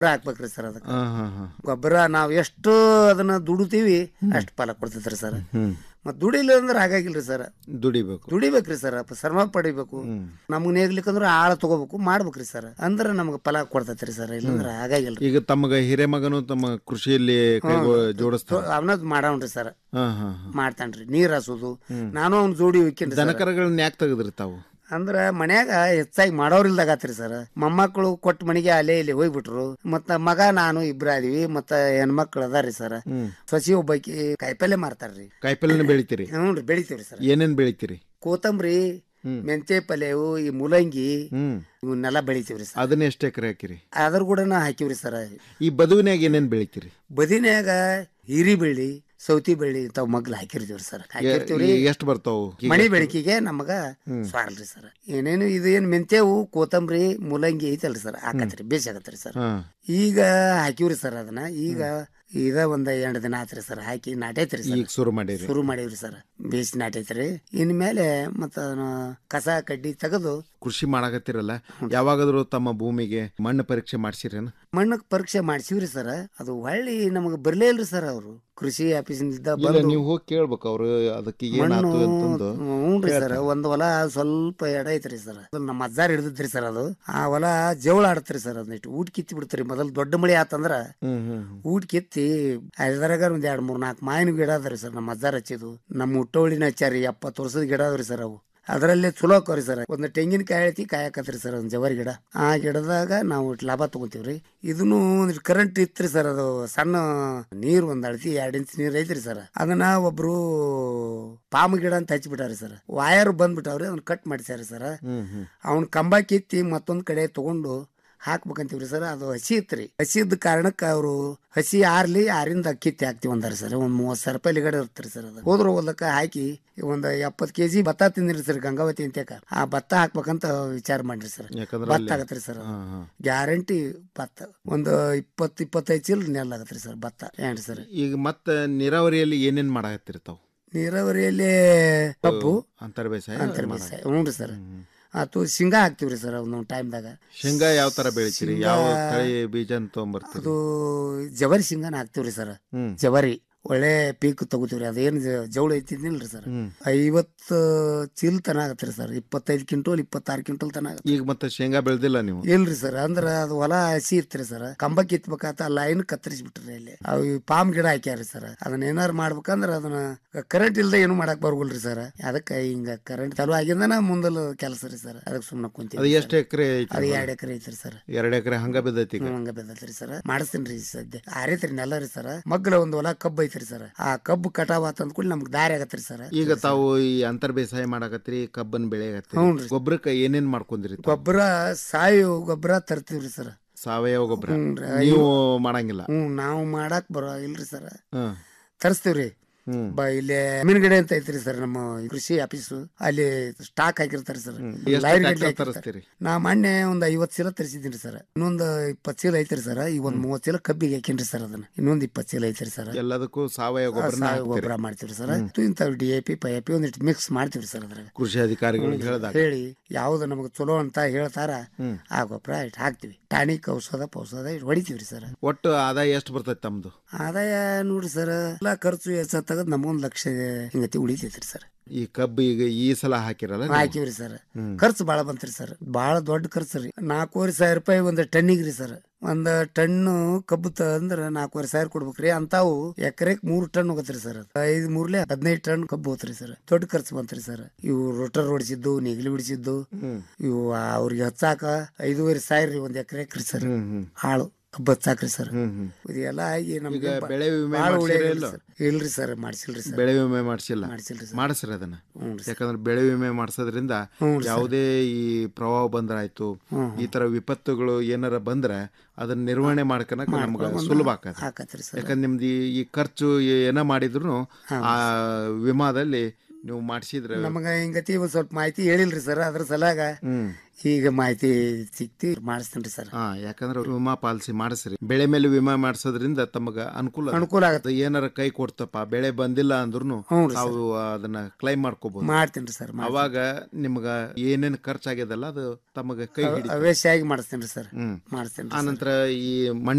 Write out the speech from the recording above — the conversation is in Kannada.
ಹಾಕ್ಬೇಕ್ರಿ ಸರ್ ಅದಕ್ಕೆ ಹಾ ಹಾ ಹಾ ಗೊಬ್ಬರ ನಾವು ಎಷ್ಟು ಅದನ್ನ ದುಡಿತೀವಿ ಅಷ್ಟು ಫಲ ಕೊಡ್ತೈತ್ರಿ ಸರ್ ಹ್ಮ್ ಮತ್ ದುಡಿಲಿಲ್ಲ ಅಂದ್ರೆ ಆಗಾಗಿಲ್ರಿ ಸರ್ ದುಡಿಬೇಕು ದುಡಿಬೇಕ್ರಿ ಸರ್ ಶ್ರಮ ಪಡಿಬೇಕು ನಮ್ಗ್ ನೇಗ್ಲಿಕ್ಕಂದ್ರ ಆಳ ತಗೋಬೇಕು ಮಾಡ್ಬೇಕ್ರಿ ಸರ್ ಅಂದ್ರ ನಮ್ಗೆ ಫಲ ಕೊಡ್ತೈತ್ರಿ ಸರ್ ಇಲ್ಲಂದ್ರ ಆಗಾಗಿಲ್ರಿ ಈಗ ತಮಗೆ ಹಿರೇಮಗನು ತಮ್ಮ ಕೃಷಿಯಲ್ಲಿ ಕೈ ಜೋಡಿಸ್ತಾರ ಅವನದ್ ಮಾಡವ್ನ್ರಿ ಸರ್ ಹಾ ಹಾ ಹಾ. ಮಾಡ್ತಾನ್ರಿ ನೀರ್ ಹಾಸೋದು ನಾನು ಅವ್ನ ಜೋಡಿ ಹೋಗ್ಯನ್ರಿ ಸರ್ ದನಕರಗಳನ್ನ ಯಾಕೆ ತೆಗೆದ್ರಿ ತಾವು ಅಂದ್ರ ಮನ್ಯಾಗ ಹೆಚ್ಚಾಗಿ ಮಾಡೋರಿಲ್ದಾಗತ್ರಿ ಸರ್ ಮೊಮ್ಮಕ್ಕಳು ಕೊಟ್ಟ ಮನೆಗೆ ಅಲ್ಲೇ ಇಲ್ಲಿ ಹೋಗ್ಬಿಟ್ರು ಮತ್ತ ಮಗ ನಾನು ಇಬ್ರ ಅದೀವಿ ಮತ್ತ ಹೆಣ್ಮಕ್ಳು ಅದಾರಿ ಸರ್ ಸಸಿ ಒಬ್ಬಾಕಿ ಕಾಯಿಪಲ್ಲೆ ಮಾರ್ತಾರ್ರಿ ಕಾಯಿಪಲ್ಲೆನ ಬೆಳಿತೀರಿ ಹ್ಞೂ ಬೆಳಿತೀವ್ರಿ ಸರ್ ಏನೇನ್ ಬೆಳಿತೀರಿ ಕೊತ್ತಂಬರಿ ಮೆಂತೆ ಪಲ್ಯವು ಈ ಮುಲಂಗಿ ಹ್ಮ್ ಇವನ್ನೆಲ್ಲ ಬೆಳಿತೀವ್ರಿ ಸರ್ ಅದನ್ನ ಎಷ್ಟು ಎಕರೆ ಹಾಕಿರಿ ಅದ್ರ ಕೂಡ ಹಾಕಿವ್ರಿ ಸರ್ ಈ ಬದುವಿನ್ಯಾಗ ಏನೇನ್ ಬೆಳಿತೀರಿ ಬದಿನ್ಯಾಗ ಹೀರಿ ಬೆಳ್ಳಿ ಸೌತಿ ಬೆಳ್ಳಿ ಇಂಥವ್ ಮಗ್ಲು ಹಾಕಿರ್ತೀವ್ರಿ ಸರ್ ಹಾಕಿರ್ತೀವ್ರಿ ಎಷ್ಟು ಬರ್ತಾವು ಮಣಿ ಬೆಳಕಿಗೆ ನಮಗ ಸ್ವಾರಲ್ರಿ ಸರ್ ಏನೇನು ಇದು ಏನ್ ಮೆಂತ್ಯವು ಕೊತ್ತಂಬರಿ ಮುಲಂಗಿ ಐತಲ್ರಿ ಸರ್ ಹಾಕತ್ರಿ ಬೇಸಾಗತ್ರಿ ಸರ್ ಹಾ ಈಗ ಹಾಕಿವ್ರಿ ಸರ್ ಅದನ್ನ ಈಗ ಇದ ಒಂದ್ ಎಂಟು ದಿನ ಆತ್ರಿ ಸರ್ ಹಾಕಿ ನಾಟೈತ್ರಿ ಈಗ ಸರ್ ಶುರು ಮಾಡಿರಿ ಶುರು ಮಾಡೀವ್ರಿ ಸರ್ ಬೇಸ್ ನಾಟೈತ್ರಿ ಇನ್ಮೇಲೆ ಮತ್ತ ಅದನ್ನ ಕಸ ಕಡ್ಡಿ ತೆಗೆದು ಕೃಷಿ ಮಾಡಾಕತ್ತಿರಲ್ಲ ಯಾವಾಗಾದ್ರೂ ತಮ್ಮ ಭೂಮಿಗೆ ಮಣ್ಣು ಪರೀಕ್ಷೆ ಮಾಡ್ಸಿರೇನ ಮಣ್ಣಕ್ ಪರೀಕ್ಷೆ ಮಾಡ್ಸಿವ್ರಿ ಸರ್ ಅದು ಹೊಳ್ಳಿ ನಮಗ್ ಬರ್ಲೇ ಇಲ್ರಿ ಸರ್ ಅವರು ಕೃಷಿ ಆಫೀಸಿಂದ ಇಲ್ಲ ಬಂದು ನೀವು ಹೋಗಿ ಕೇಳ್ಬೇಕು ಅವ್ರು ಅದಕ್ಕೆ ಮಣ್ಣು ಏನಾತು ಅಂತಂದು ಹ್ಞೂನ್ರಿ ಸರ್ ಒಂದ್ ಹೊಲ ಸ್ವಲ್ಪ ಎಡ ಐತ್ರಿ ಸರ್ ನಮ್ಮ ಅಜ್ಜಾರ್ ಹಿಡಿದ್ರಿ ಸರ್ ಅದು ಆ ಹೊಲ ಜವಳ ಆಡತ್ರಿ ಸರ್ ಅದನ್ನಿಟ್ಟು ಊಟ ಕಿತ್ತಿ ಬಿಡ್ತ್ರಿ ಮೊದಲು ದೊಡ್ಡ ಮಳಿ ಆತಂದ್ರ ಹ್ಮ್ ಹ್ಮ್ ಊಟ ಕಿತ್ತಿ ಅದ್ರಾಗ ಒಂದ್ ಎರಡ್ ಮೂರ್ ನಾಲ್ಕು ಮಾವಿನ ಗಿಡ ಅದ್ರಿ ಸರ್ ನಮ್ಮ ಅಜ್ಜಾರ್ ಹಚ್ಚಿದ್ದು ನಮ್ಮ ಹುಟ್ಟವಳಿನ ಹಚ್ಚಾರಿ ಎಪ್ಪತ್ತು ವರ್ಷದ ಗಿಡ ಅದ್ರಿ ಸರ್ ಅವು ಅದರಲ್ಲೇ ಚಲೋ ಅಕ್ಕವ್ರಿ ಸರ್ ಒಂದು ತೆಂಗಿನಕಾಯಿ ಐತಿ ಕಾಯಕತ್ರಿ ಸರ್ ಒಂದು ಜವಾರಿ ಗಿಡ ಆ ಗಿಡದಾಗ ನಾವು ಇಷ್ಟ್ ಲಾಭ ತಗೋತೀವ್ರಿ ಇದನ್ನು ಒಂದಿಷ್ಟು ಕರೆಂಟ್ ಇತ್ರಿ ಸರ್ ಅದು ಸಣ್ಣ ನೀರ್ ಒಂದ್ ಅಳತಿ ಎರಡ್ ಇಂಚ್ ನೀರ್ ಐತ್ರಿ ಸರ್ ಅದನ್ನ ಒಬ್ರು ಪಾಮ್ ಗಿಡ ಅಂತ ಹಚ್ಬಿಟ್ಟಾರಿ ಸರ್ ವಾಯರ್ ಬಂದ್ಬಿಟ್ಟವ್ರಿ ಅದನ್ನ ಕಟ್ ಮಾಡಿಸ್ಯಾರ ಸರ್ ಹ್ಮ್ ಹ್ಮ್ ಅವ್ನ ಕಂಬ ಕಿತ್ತಿ ಮತ್ತೊಂದ್ ಕಡೆ ತಗೊಂಡು ಹಾಕ್ಬೇಕಂತೀವ್ರಿ ಸರ್ ಅದು ಹಸಿ ಇತ್ರಿ ಹಸಿ ಇದ್ದ ಕಾರಣಕ್ಕೆ ಅವರು ಹಸಿ ಆರ್ಲಿ ಆರಿಂದ ಕಿತ್ತಿ ಹಾಕ್ತಿವಿ ಅಂದಾರ ಸರ್ ಒಂದ್ ಮೂವತ್ ಸಾವಿರ ರೂಪಾಯಿ ಲಿಗಡೆ ಇರ್ತಾರೆ ಸರ್ ಅದು ಹೋದ್ರ ಹೋದಕ್ಕ ಹಾಕಿ ಒಂದ್ ಎಪ್ಪತ್ ಕೆಜಿ ಭತ್ತ ತಿಂದಿರಿ ಸರ್ ಗಂಗಾವತಿ ಅಂತೇಕ ಆ ಭತ್ತ ಹಾಕ್ಬೇಕಂತ ವಿಚಾರ ಮಾಡ್ರಿ ಸರ್ ಯಾಕಂದ್ರೆ ಭತ್ತ ಅಲ್ಲಿ- ಆಗತ್ರಿ ಸರ್ ಹಾ, ಹಾ. ಗ್ಯಾರಂಟಿ ಭತ್ತ ಒಂದು ಇಪ್ಪತ್ ಇಪ್ಪತ್ತೈದು ಚೀಲ ನೆಲ್ ಆಗತ್ರಿ ಸರ್ ಭತ್ತ ಏನ್ರಿ ಸರ್ ಈಗ ಮತ್ತ ನೀರಾವರಿಯಲ್ಲಿ ಏನೇನ್ ಮಾಡಾಕತ್ತೀರಿ ತಾವು ನೀರಾವರಿಯಲ್ಲಿ ಕಬ್ಬು ಅಂತರ ಬೇಸಾಯ ಅಂತರ ಮಾಡಾಕ- ಬೇಸಾಯ ಹ್ಞೂ ಸರ್ ಆತು ಶೇಂಗಾ ಹಾಕ್ತಿವ್ರಿ ಸರ್ ಒಂದೊಂದು ಟೈಮ್ದಾಗ ಶೇಂಗಾ ಯಾವ ತರ ಬೆಳಿತೀರಿ ಶೇಂಗಾ- ಯಾವ ತಳಿ ಬೀಜ ತೊಗೊಂಬರ್ತೀರಿ ಅದು ಜವರಿ ಶೇಂಗಾನ ಹಾಕ್ತಿವ್ರಿ ಸರ್ ಹ್ಮ್. ಜವರಿ ಒಳ್ಳೆ ಪೀಕ್ ತಗೋತೀವ್ರಿ ಅದೇನು ಜವಳ ಐತಿದ್ನಿಲ್ರಿ ಸರ್ ಹ್ಮ್. ಐವತ್ತು ಚೀಲ ತನ ಆಗತ್ರಿ ಸರ್ ಇಪ್ಪತ್ತೈದು ಕ್ವಿಂಟಲ್ ಇಪ್ಪತ್ತಾರು ಕ್ವಿಂಟಲ್ ತನ ಆಗತ್ತೆ ಈಗ ಮತ್ತೆ ಶೇಂಗಾ ಬೆಳ್ದಿಲ್ಲ ನೀವು ಇಲ್ರಿ ಸರ್ ಅಂದ್ರ ಅದು ಹೊಲ ಹಸಿ ಇರ್ತ್ರಿ ಸರ್ ಕಂಬ ಕಿತ್ಬೇಕಾತ ಲೈನ್ ಕತ್ತರಿಸ್ಬಿಟ್ರಿ ಅಲ್ಲಿ ಅವು ಈ ಪಾಮ್ ಗಿಡ ಹಾಕ್ಯಾರಿ ಸರ್ ಅದನ್ನ ಏನಾರು ಮಾಡ್ಬೇಕಂದ್ರ ಅದನ್ನ ಕರೆಂಟ್ ಇಲ್ದೆ ಏನು ಮಾಡಕ್ ಬರ್ಗುಲ್ರಿ ಸರ್ ಅದಕ್ಕೆ ಹಿಂಗ ಕರೆಂಟ್ ಚಾಲು ಆಗಿಂದನ ಮುಂದಲ ಕೆಲಸ ರೀ ಸರ್ ಅದಕ್ಕೆ ಸುಮ್ಮನೆ ಅದು ಕುಂತೀವಿ ಎಷ್ಟು ಎಕರೆ ಅದು ಎರಡು ಎಕರೆ ಐತ್ರಿ ಸರ್ ಎರಡು ಎಕರೆ ಹಂಗ ಬಿದ್ದೈತಿ ಈಗ ಹಂಗ ಬೆದತ್ರಿ ಸರ್ ಮಾಡಿಸ್ತೀನಿ ಸದ್ಯ ಆರೈತ್ರಿ ನೆಲ ರೀ ಸರ್ ಮಗ್ಲ ಒಂದ್ ಹೊಲ ಕಬ್ಬು ಐತ್ರಿ ಸರ್ ಆ ಕಬ್ಬು ಕಟಾವ್ ಆತಂದ್ ಕೂಡಲೇ ನಮ್ಗೆ ದಾರಿ ಆಗತ್ರಿ ಸರ್ ಈಗ ತಾವು ಈ ಅಂತರ್ ಬೇಸಾಯ ಮಾಡಾಕತ್ರಿ ಕಬ್ಬನ್ ಬೆಳೆಯಕತ್ರಿ ಹ್ಞೂನ್ರಿ. ಗೊಬ್ಬರಕ್ಕೆ ಏನೇನ್ ಮಾಡ್ಕೊಂಡ್ರಿ ತಾವು? ಗೊಬ್ಬರ ಸಾವಯವ ಗೊಬ್ಬರ ತರ್ತೀವ್ರಿ ಸರ್ ಸಾವಯವ ಗೊಬ್ಬರ ಹ್ಞೂನ್ರಿ. ನೀವು ಮಾಡಂಗಿಲ್ಲ ಹ್ಞೂ ನಾವು ಮಾಡಾಕ್ ಬರೋ ಇಲ್ರಿ ಸರ್ ಹ್ಮ್ ತರಿಸ್ತೀವ್ರಿ ಹ್ಮ್ ಬ ಇಲ್ಲಿ ಮೀನುಗಡೆ ಅಂತ ಐತ್ರಿ ಸರ್ ನಮ್ಮ ಕೃಷಿ ಆಫೀಸು ಅಲ್ಲಿ ಸ್ಟಾಕ್ ಹಾಕಿರ್ತಾರೆ ಸರ್ ಎಷ್ಟು ಲೈನ್ tractor ಗಟ್ಲೆ ಹಾಕಿರ್ತಾರೆ. ತರಿಸ್ತೀರಿ? ನಾ ಮೊನ್ನೆ ಒಂದ್ ಐವತ್ ಚೀಲ ತರಿಸಿದ್ದೀನಿ ಸರ್ ಇನ್ನೊಂದ್ ಇಪ್ಪತ್ ಚೀಲ ಐತ್ರಿ ಸರ್ ಈ ಒಂದ್ ಮೂವತ್ ಚೀಲ ಕಬ್ಬಿಗೆ ಹಾಕೇನ್ರಿ ಸರ್ ಅದನ್ನ ಇನ್ನೊಂದ್ ಇಪ್ಪತ್ ಚೀಲ ಐತ್ರಿ ಸರ್ ಎಲ್ಲದಕ್ಕೂ ಸಾವಯವ ಗೊಬ್ಬರ ಸಾವಯವ ಗೊಬ್ಬರ ಮಾಡ್ತೀವ್ರಿ ಸರ್ ಇಂಥ ಡಿ ಎ ಪಿ ಪೈ ಎ ಪಿ ಒಂದಿಷ್ಟು ಮಿಕ್ಸ್ ಮಾಡ್ತೀವ್ರಿ ಸರ್ ಅದ್ರಾಗ ಕೃಷಿ ಅಧಿಕಾರಿಗಳಿಗೆ ಹೇಳ್ದಾಗ ಹೇಳಿ ಯಾವ್ದು ನಮಗೆ ಚಲೋ ಅಂತ ಹೇಳ್ತಾರ ಆ ಗೊಬ್ಬರ ಇಟ್ಟು ಹಾಕ್ತಿವಿ ಟಾನಿಕ್ ಔಷಧ ಪೌಷಧ ಇಟ್ಟು ಹೊಡಿತೀವ್ರಿ ಸರ್ ಒಟ್ಟು ಆದಾಯ ಎಷ್ಟು ಬರ್ತೈತಿ ತಮ್ದು ಆದಾಯ ನೋಡ್ರಿ ಸರ್ ಎಲ್ಲಾ ಖರ್ಚು ವೆಚ್ಚ ತೆಗೆದ್ ನಮಗೊಂದ್ ಲಕ್ಷ ಹಿಂಗತಿ ಉಳಿತೈತ್ರಿ ಸರ್ ಈ ಕಬ್ಬು ಈಗ ಈ ಸಲ ಹಾಕಿರಲ್ಲ ನೀವು? ಹಾಕಿವ್ರಿ ಸರ್ ಖರ್ಚು ಬಾಳ ಬಂತ್ರಿ ಸರ್ ಬಾಳ ದೊಡ್ಡ ಖರ್ಚು ರೀ ನಾಲ್ಕೂವರೆ ಸಾವಿರ ರೂಪಾಯಿ ಒಂದ್ ಟನ್ನಿಗೆ ರೀ ಸರ್ ಒಂದ್ ಟನ್ನು ಕಬ್ಬು ತಂದ್ರ ನಾಲ್ಕೂವರೆ ಸಾವಿರ ಕೊಡ್ಬೇಕ್ರಿ ಅಂತಾವು ಎಕರೆಕ್ ಮೂರ್ ಟನ್ ಹೋಗತ್ರಿ ಸರ್ ಐದ್ ಮೂರ್ಲೆ ಹದಿನೈದು ಟನ್ ಕಬ್ಬು ಹೋತ್ರಿ ಸರ್ ದೊಡ್ಡ ಖರ್ಚು ಬಂತ್ರಿ ಸರ್ ಇವು ರೋಟರ್ ಹೊಡಿಸಿದ್ದು ನೆಗಿಲಿ ಹೊಡಿಸಿದ್ದು ಇವು ಅವ್ರಿಗೆ ಹಚ್ಚಾಕ ಐದೂವರೆ ಸಾವಿರ ರೀ ಒಂದ್ ಎಕರೆಕ್ ರೀ ಸರ್ ಹಾಳು ಕಬ್ಬು ಹಚ್ಚಾಕ್ರಿ ಸರ್ ಇದೆಲ್ಲ ಆಗಿ ನಮ್ಗೆ ಈಗ ಬೆಳೆ ವಿಮೆ ಬಾಳ ಮಾಡ್ಸಿರಾ ಉಳಿಯಾಗಿಲ್ಲ ಇಲ್ಲೋ? ಸರ್. ಇಲ್ರಿ ಸರ್ ಮಾಡ್ಸಿಲ್ರಿ ಸರ್ ಬೆಳೆ ವಿಮೆ ಮಾಡಿಸಿಲ್ಲ ಮಾಡ್ಸಿಲ್ರಿ ಸರ್. ಮಾಡಿಸ್ರಿ ಅದನ್ನ ಹ್ಞೂ ರೀ ಯಾಕಂದ್ರೆ ಬೆಳೆ ವಿಮೆ ಮಾಡಿಸೋದ್ರಿಂದ ಹ್ಞೂ ರೀ ಸರ್. ಯಾವುದೇ ಈ ಪ್ರವಾಹ ಬಂದ್ರಾಯ್ತು ಈ ತರ ವಿಪತ್ತುಗಳು ಏನಾರ ಬಂದ್ರೆ ಅದನ್ನ ನಿರ್ವಹಣೆ ಮಾಡ್ಕೊಳಕ್ ನಮ್ಗೆ ಸುಲಭ ಆಕತ್ತೆ ಆಕತ್ರಿ ಸರ್ ಯಾಕಂದ್ರೆ ನಿಮ್ದು ಈ- ಈ ಖರ್ಚು ಏನ ಮಾಡಿದ್ರು ಆ ವಿಮಾದಲ್ಲಿ ನೀವು ಮಾಡಿಸಿದ್ರೆ ನಮಗ ಹಿಂಗತಿ ಒಂದ್ ಸ್ವಲ್ಪ ಮಾಹಿತಿ ಹೇಳಿಲ್ರಿ ಸರ್ ಅದ್ರ ಸಲಾಗ ಈಗ ಮಾಹಿತಿ ಸಿಕ್ತಿ ಮಾಡಿಸ್ತೇನ್ರಿ ಸರ್ ಹಾ ಯಾಕಂದ್ರೆ ವಿಮಾ ಪಾಲಿಸಿ ಮಾಡಿಸ್ರಿ ಬೆಳೆ ಮೇಲೆ ವಿಮಾ ಮಾಡಿಸೋದ್ರಿಂದ ತಮಗ ಅನುಕೂಲ ಅದ. ಅನುಕೂಲ ಆಗತ್ತೆ ಅದು ಏನಾರ ಕೈ ಕೊಡ್ತಪ್ಪ ಬೆಳೆ ಬಂದಿಲ್ಲ ಅಂದ್ರೂ ಹ್ಞೂ ರೀ ತಾವು ಅದನ್ನ ಕ್ಲೈಮ್ ಮಾಡ್ಕೋಬಹುದು ಮಾಡ್ತೇನ್ರಿ ಸರ್ ಅವಾಗ ನಿಮ್ಗ ಏನೇನ್ ಖರ್ಚಾಗ್ಯದಲ್ಲ ಅದು ತಮಗ ಕೈ ಹಿಡಿ ಅವಶ್ಯವಾಗಿ ಮಾಡಿಸ್ತೇನ್ರಿ ಸರ್ ಹ್ಮ್ ಮಾಡಿಸ್ತೇನ್ರಿ ಆನಂತರ ಈ ಮಣ್ಣು